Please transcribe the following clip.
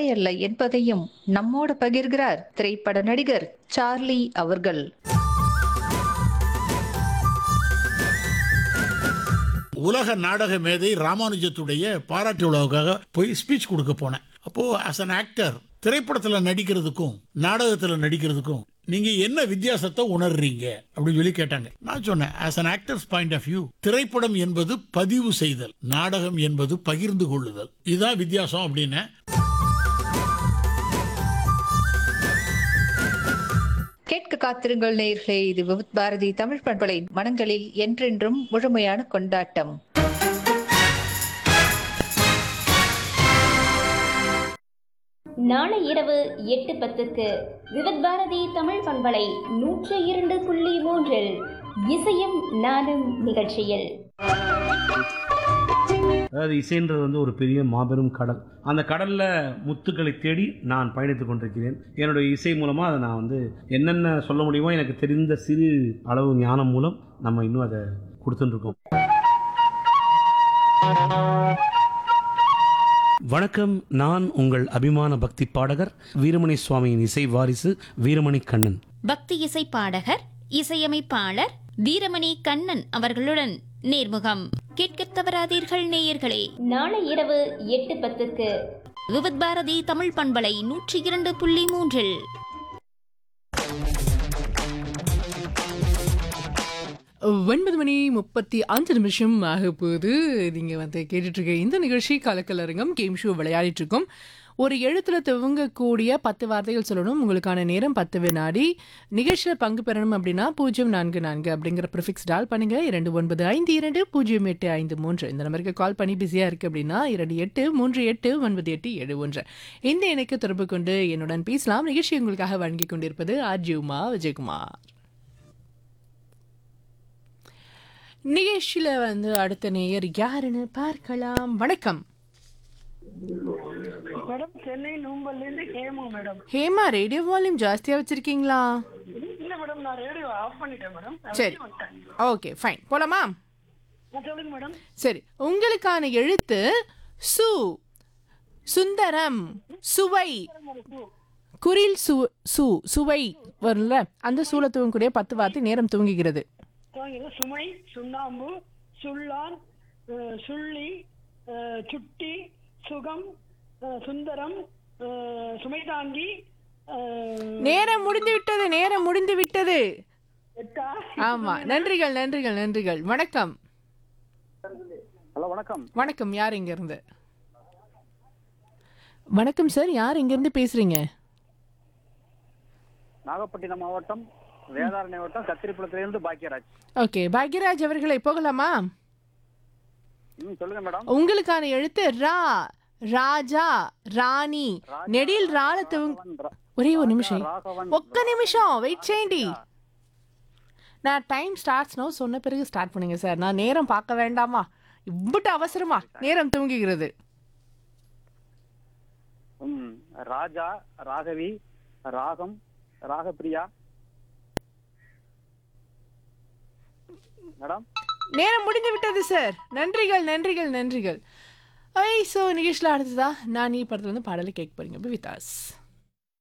கதையல்ல என்பதையும் நம்மோடு பகிர்கிறார் திரைப்பட நடிகர் சார்லி அவர்கள் உலக நாடக மேதை ராமானுஜத்துடைய பாராட்டு விழாவுக்காக போய் ஸ்பீச் கொடுக்க போனேன் அப்போ as an ஆக்டர் திரைப்படத்துல நடிக்கிறதுக்கும் நாடகத்துல நடிக்கிறதுக்கும் நீங்க என்ன வித்தியாசத்தை உணர்றீங்க அப்படின்னு சொல்லி கேட்டாங்க நான் சொன்னேன் as an actors point of view திரைப்படம் என்பது பதிவு செய்தல் நாடகம் என்பது பகிர்ந்து கொள்ளுதல் இதுதான் வித்தியாசம் அப்படின்னு கேட்க காத்திருங்கள் நேயர்களே இது விவித் பாரதி தமிழ் பண்பலை மனங்களில் என்றென்றும் முழுமையான கொண்டாட்டம் நாளை இரவு எட்டு பத்துக்கு விவித் பாரதி தமிழ் பண்பலை நூற்று இரண்டு புள்ளி மூன்றில் இசையும் நானும் நிகழ்ச்சியில் அதாவது இசைன்றது வந்து ஒரு பெரிய மாபெரும் கடல் அந்த கடலில் முத்துக்களை தேடி நான் பயணித்து கொண்டிருக்கிறேன் என்னுடைய இசை மூலமாக அதை நான் வந்து என்னென்ன சொல்ல முடியுமோ எனக்கு தெரிந்த சிறு அளவு ஞானம் மூலம் நம்ம இன்னும் அதை கொடுத்துட்டுருக்கோம் வணக்கம் நான் உங்கள் அபிமான பக்தி பாடகர் வீரமணி சுவாமியின் இசை வாரிசு வீரமணி கண்ணன் பக்தி இசை பாடகர் இசையமைப்பாளர் வீரமணி கண்ணன் அவர்களுடன் நேர்முகம் கேட்கத் தவறாதீர்கள் நேயர்களே நாளை இரவு எட்டு பத்துக்கு விவித் பாரதி தமிழ் பண்பலை நூற்றி இரண்டு புள்ளி மூன்றில் ஒன்பது மணி முப்பத்தி அஞ்சு நிமிஷம் ஆக போகுது நீங்கள் வந்து கேட்டுட்டு இருக்க இந்த நிகழ்ச்சி கலக்கலரங்கம் கேம் ஷோ விளையாடிட்டு இருக்கோம் ஒரு எழுத்துல துவங்கக்கூடிய பத்து வார்த்தைகள் சொல்லணும் உங்களுக்கான நேரம் பத்து வினாடி நிகழ்ச்சியில் பங்கு பெறணும் அப்படின்னா பூஜ்ஜியம் நான்கு நான்கு அப்படிங்கிற ப்ரிஃபிக்ஸ் டால் பண்ணுங்க இரண்டு ஒன்பது ஐந்து இரண்டு பூஜ்ஜியம் எட்டு ஐந்து மூன்று இந்த நம்பருக்கு கால் பண்ணி பிஸியாக இருக்கு அப்படின்னா இரண்டு எட்டு மூன்று எட்டு ஒன்பது எட்டு ஏழு ஒன்று இந்த இணைக்கு தொடர்பு கொண்டு என்னுடன் பேசலாம் நிகழ்ச்சி உங்களுக்காக வழங்கி கொண்டிருப்பது ஆர்ஜியுமா விஜயகுமார் நிகழ்ச்சியில வந்து அடுத்த நேயர் யாருன்னு பார்க்கலாம் வணக்கம் மேடம் சென்னை நூம்பல்ல இருந்து Hema madam Hema radio volume ஜாஸ்தியா வச்சிருக்கீங்களா இல்ல மேடம் நான் ரேடியோ ஆஃப் பண்ணிட்டேன் மேடம் நான் சரி வெளிய வந்துட்டேன். ஓகே ஃபைன் போலாமா ஆ, சொல்லுங்க மேடம் சரி உங்களுக்கான எழுத்து சு சுந்தரம் சுவை குரில் சு சு சுவை வரும்ல அந்த சூழ தூங்கக்கூடிய பத்து வார்த்தை நேரம் தூங்குகிறது வாங்க, சுமை சுண்ணாம்பு சுள்ளான் அஹ், சுள்ளி அஹ், சுட்டி சுகம் அஹ், சுந்தரம் அஹ், சுமை தாங்கி அஹ், நேரம் முடிந்து விட்டது நேரம் முடிந்து விட்டது எட்டா ஆமா நன்றிகள் நன்றிகள் நன்றிகள் வணக்கம் ஹலோ வணக்கம் வணக்கம் யார் இங்க இருந்து வணக்கம் சார் யார் இங்க இருந்து பேசுறீங்க நாகப்பட்டினம் மாவட்டம் வேதாரண்ய மாவட்டம் கத்திரிப்புலத்திலிருந்து பாக்கியராஜ் ஓகே பாக்யராஜ் அவர்களை போகலாமா ம் சொல்லுங்க மேடம் உங்களுக்கான எழுத்து ரா ராஜா ராணி நெடில் ரால துவங்க ராகவன், ஒரே ஒரு நிமிஷம் ராகவன், ఒక్క நிமிஷம் வெயிட் చేయండి நான் டைம் ஸ்டார்ட்ஸ் நோ சொன்ன பிறகு ஸ்டார்ட் பண்ணுங்க சார் நான் நேரம் பார்க்க வேண்டாமா இவ்வட்டு அவசரமா நேரம் தூங்குகிறது ம் ராஜா ராகவி ராகம் ராகப்பிரியா மேடம் நேரம் முடிந்து விட்டது சார் நன்றிகள் நன்றிகள் நன்றிகள் ஐ ஸோ நிகழ்ச்சியில் அடுத்ததா நான் நீ படத்துல இருந்து பாடலை கேட்க போறீங்க வித்தாஸ்